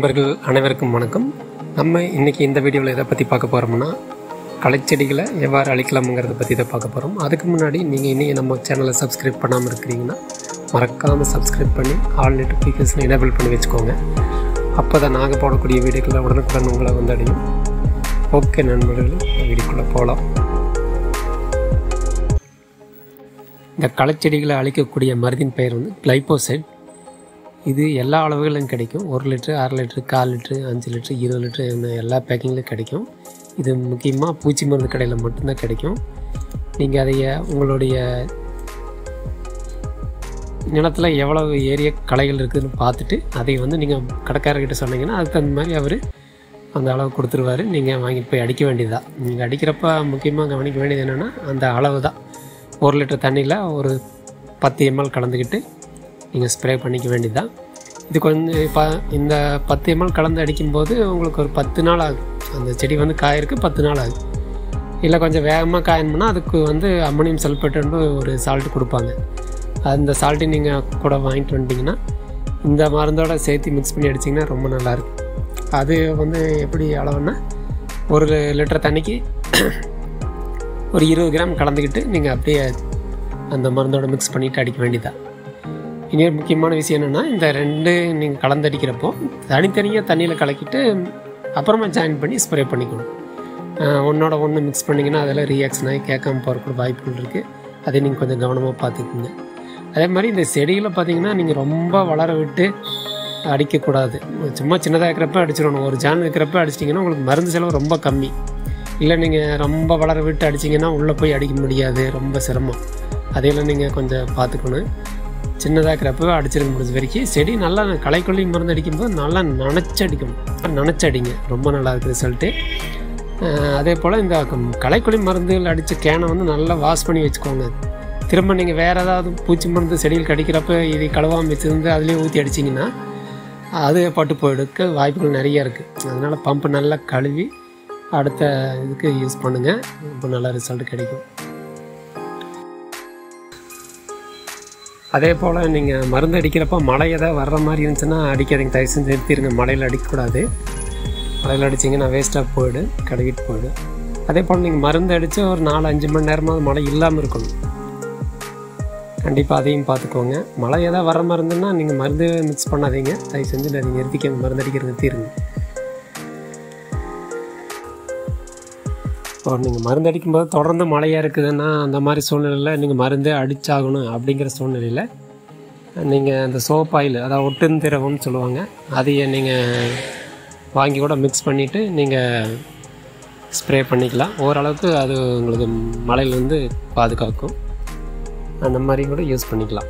நண்பர்கள் அனைவருக்கும் வணக்கம் நம்ம இன்னைக்கு இந்த வீடியோவில் எதை பற்றி பார்க்க போகிறோம்னா களைச்செடிகளை எவ்வாறு அழிக்கலாம்ங்கிறத பற்றி தான் பார்க்க போகிறோம் அதுக்கு முன்னாடி நீங்கள் இன்னும் நம்ம சேனலை சப்ஸ்கிரைப் பண்ணாமல் இருக்கிறீங்கன்னா மறக்காமல் சப்ஸ்கிரைப் பண்ணி ஆல் நோட்டிஃபிகேஷன் எனேபிள் பண்ணி வச்சுக்கோங்க அப்போ தான் நாங்கள் போடக்கூடிய வீடியோக்களை உடனுக்குடன் உங்களை வந்து அடையும் ஓகே நண்பர்கள் வீடியோக்குள்ளே போகலாம் இந்த களைச்செடிகளை அழிக்கக்கூடிய மருந்தின் பெயர் வந்து கிளைபோசைட் இது எல்லா அளவுகளிலும் கிடைக்கும் ஒரு லிட்ரு அரை லிட்ரு கால் லிட்ரு அஞ்சு லிட்ரு இருபது லிட்ரு இந்த எல்லா பேக்கிங்லையும் கிடைக்கும் இது முக்கியமாக பூச்சி மருந்து கடையில் மட்டும்தான் கிடைக்கும் நீங்கள் அதைய உங்களுடைய நிலத்தில் எவ்வளவு ஏரிய களைகள் இருக்குதுன்னு பார்த்துட்டு அதை வந்து நீங்கள் கடைக்காரர்கிட்ட சொன்னீங்கன்னா அதுக்கு தகுந்த மாதிரி அவர் அந்த அளவு கொடுத்துருவாரு நீங்கள் வாங்கிட்டு போய் அடிக்க வேண்டியதுதான் நீங்கள் அடிக்கிறப்ப முக்கியமாக கவனிக்க வேண்டியது என்னென்னா அந்த அளவு தான் ஒரு லிட்டர் தண்ணியில் ஒரு பத்து எம்எல் கலந்துக்கிட்டு நீங்கள் ஸ்ப்ரே பண்ணிக்க வேண்டியதுதான் இது கொஞ்சம் இப்போ இந்த பத்து எம்எல் கலந்து அடிக்கும்போது உங்களுக்கு ஒரு பத்து நாள் ஆகும் அந்த செடி வந்து காயிருக்கு பத்து நாள் ஆகும் இல்லை கொஞ்சம் வேகமாக காயணும்னா அதுக்கு வந்து அம்மோனியம் சல்ஃபேட்டுன்னு ஒரு சால்ட் கொடுப்பாங்க அந்த சால்ட்டை நீங்கள் கூட வாங்கிட்டு வந்துட்டிங்கன்னா இந்த மருந்தோட சேர்த்து மிக்ஸ் பண்ணி அடிச்சிங்கன்னா ரொம்ப நல்லாயிருக்கும் அது வந்து எப்படி அளவுன்னா ஒரு லிட்டர் தண்ணிக்கு ஒரு இருபது கிராம் கலந்துக்கிட்டு நீங்கள் அப்படியே அந்த மருந்தோட மிக்ஸ் பண்ணிவிட்டு அடிக்க வேண்டியதான் இனி ஒரு முக்கியமான விஷயம் என்னென்னா இந்த ரெண்டு நீங்கள் கலந்தடிக்கிறப்போ தனித்தனியாக தண்ணியில் கலக்கிட்டு அப்புறமா ஜாயின் பண்ணி ஸ்ப்ரே பண்ணிக்கணும் ஒன்றோட ஒன்று மிக்ஸ் பண்ணிங்கன்னா அதில் ரியாக்ஷன் ஆகி கேட்காம போகிறக்கூட வாய்ப்புகள் இருக்குது அதை நீங்கள் கொஞ்சம் கவனமாக பார்த்துக்குங்க அதே மாதிரி இந்த செடிகளை பார்த்தீங்கன்னா நீங்கள் ரொம்ப வளர விட்டு அடிக்கக்கூடாது சும்மா சின்னதாக இருக்கிறப்ப அடிச்சிடணும் ஒரு ஜான் இருக்கிறப்ப அடிச்சிட்டிங்கன்னா உங்களுக்கு மருந்து செலவு ரொம்ப கம்மி இல்லை நீங்கள் ரொம்ப வளர விட்டு அடிச்சிங்கன்னா உள்ளே போய் அடிக்க முடியாது ரொம்ப சிரமம் அதையெல்லாம் நீங்கள் கொஞ்சம் பார்த்துக்கணும் சின்னதாக இருக்கிறப்ப அடிச்சிருக்க முடிஞ்ச வரைக்கும் செடி நல்லா களைக்கொல்லி மருந்து அடிக்கும்போது நல்லா நனைச்சு அடிக்கணும் நனைச்சு அடிங்க ரொம்ப நல்லா இருக்குது ரிசல்ட்டு அதே போல் இந்த களைக்கொல்லி மருந்துகள் அடித்த கேனை வந்து நல்லா வாஷ் பண்ணி வச்சுக்கோங்க திரும்ப நீங்கள் வேறு ஏதாவது பூச்சி மருந்து செடியில் கடிக்கிறப்ப இதை கழுவாமல் வச்சுருந்து அதுலேயே ஊற்றி அடிச்சிங்கன்னா அது பட்டு போயிடுக்க வாய்ப்புகள் நிறைய இருக்குது அதனால் பம்பு நல்லா கழுவி அடுத்த இதுக்கு யூஸ் பண்ணுங்கள் ரொம்ப நல்ல ரிசல்ட் கிடைக்கும் அதே போல் நீங்கள் மருந்து அடிக்கிறப்ப மழை எதாவது வர்ற மாதிரி இருந்துச்சுன்னா அடிக்காதீங்க தயவு செஞ்சு நிறுத்திடுங்க மழையில் அடிக்கக்கூடாது மழையில் அடிச்சிங்கன்னா வேஸ்ட்டாக போயிடும் கழுவிட்டு போயிடும் அதே போல் நீங்கள் மருந்து அடித்து ஒரு நாலு அஞ்சு மணி நேரமாவது மழை இல்லாமல் இருக்கணும் கண்டிப்பாக அதையும் பார்த்துக்கோங்க மழை எதாவது வர மருந்துன்னா நீங்கள் மருந்து மிக்ஸ் பண்ணாதீங்க தயவு செஞ்சு நீங்கள் நிறுத்திக்க மருந்து அடிக்கிறது நிறுத்திடுங்க இப்போ நீங்கள் மருந்து அடிக்கும்போது தொடர்ந்து மழையாக இருக்குதுன்னா அந்த மாதிரி சூழ்நிலையில் நீங்கள் மருந்தே அடிச்சாகணும் அப்படிங்கிற சூழ்நிலையில் நீங்கள் அந்த சோப் ஆயில் அதாவது ஒட்டுன் திரவம்னு சொல்லுவாங்க அதையை நீங்கள் வாங்கி கூட மிக்ஸ் பண்ணிவிட்டு நீங்கள் ஸ்ப்ரே பண்ணிக்கலாம் ஓரளவுக்கு அது உங்களுக்கு மழையிலேருந்து பாதுகாக்கும் அந்த மாதிரி கூட யூஸ் பண்ணிக்கலாம்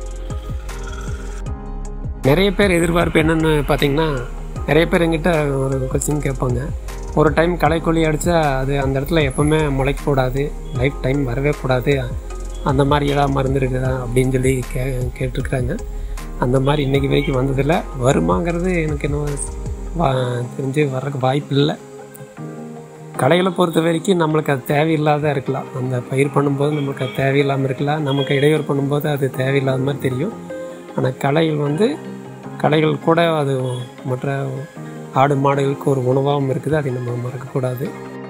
நிறைய பேர் எதிர்பார்ப்பு என்னென்னு பார்த்தீங்கன்னா நிறைய பேர் எங்கிட்ட ஒரு கொஸ்டின் கேட்பாங்க ஒரு டைம் களைக்கொல்லி அடித்தா அது அந்த இடத்துல எப்போவுமே முளைக்கக்கூடாது லைஃப் டைம் வரவே கூடாது அந்த மாதிரி ஏதாவது மருந்து இருக்குதா அப்படின்னு சொல்லி கே கேட்டிருக்குறாங்க அந்த மாதிரி இன்றைக்கி வரைக்கும் வந்ததில்லை வருமாங்கிறது எனக்கு இன்னும் வா தெரிஞ்சு வர்றதுக்கு வாய்ப்பு இல்லை கடைகளை பொறுத்த வரைக்கும் நம்மளுக்கு அது தேவையில்லாத இருக்கலாம் அந்த பயிர் பண்ணும்போது நம்மளுக்கு அது தேவையில்லாமல் இருக்கலாம் நமக்கு இடையூறு பண்ணும்போது அது தேவையில்லாத மாதிரி தெரியும் ஆனால் களைகள் வந்து களைகள் கூட அது மற்ற ஆடு மாடுகளுக்கு ஒரு உணவாகவும் இருக்குது அதை நம்ம மறக்கக்கூடாது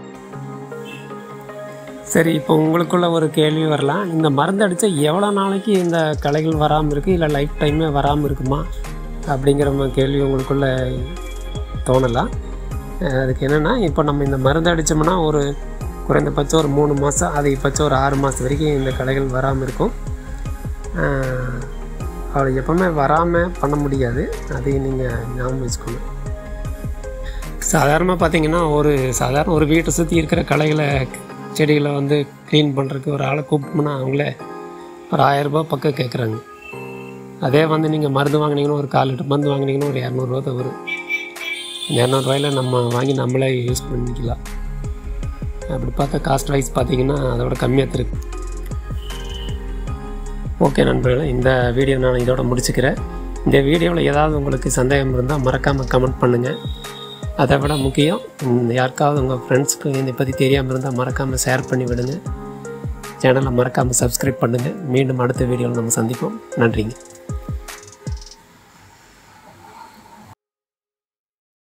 சரி இப்போ உங்களுக்குள்ள ஒரு கேள்வி வரலாம் இந்த மருந்து அடித்தா எவ்வளோ நாளைக்கு இந்த களைகள் வராமல் இருக்குது இல்லை லைஃப் டைமே வராமல் இருக்குமா அப்படிங்கிற கேள்வி உங்களுக்குள்ள தோணலாம் அதுக்கு என்னென்னா இப்போ நம்ம இந்த மருந்து அடித்தோம்னா ஒரு குறைந்தபட்சம் ஒரு மூணு மாதம் அதிகபட்சம் ஒரு ஆறு மாதம் வரைக்கும் இந்த களைகள் வராமல் இருக்கும் அவளை எப்போவுமே வராமல் பண்ண முடியாது அதையும் நீங்கள் ஞாபகம் வச்சுக்கணும் சாதாரணமாக பார்த்தீங்கன்னா ஒரு சாதாரண ஒரு வீட்டை சுற்றி இருக்கிற களைகளை செடிகளை வந்து க்ளீன் பண்ணுறதுக்கு ஒரு ஆளை கூப்பிட்டோம்னா அவங்களே ஒரு ஆயரரூபா பக்கம் கேட்குறாங்க அதே வந்து நீங்கள் மருந்து வாங்கினீங்கன்னா ஒரு கால் லிட்டர் மருந்து வாங்கினீங்கன்னா ஒரு இரநூறுவா தான் வரும் இரநூறுவாயில் நம்ம வாங்கி நம்மளே யூஸ் பண்ணிக்கலாம் அப்படி பார்த்தா காஸ்ட் வைஸ் பார்த்தீங்கன்னா அதோட கம்மியாக இருக்கு ஓகே நண்பர்களே இந்த வீடியோ நான் இதோட முடிச்சுக்கிறேன் இந்த வீடியோவில் ஏதாவது உங்களுக்கு சந்தேகம் இருந்தால் மறக்காமல் கமெண்ட் பண்ணுங்கள் அதை விட முக்கியம் யாருக்காவது உங்கள் ஃப்ரெண்ட்ஸ்க்கு இதை பற்றி தெரியாமல் இருந்தால் மறக்காமல் ஷேர் பண்ணி விடுங்க சேனலை மறக்காமல் சப்ஸ்கிரைப் பண்ணுங்கள் மீண்டும் அடுத்த வீடியோவில் நம்ம சந்திப்போம் நன்றிங்க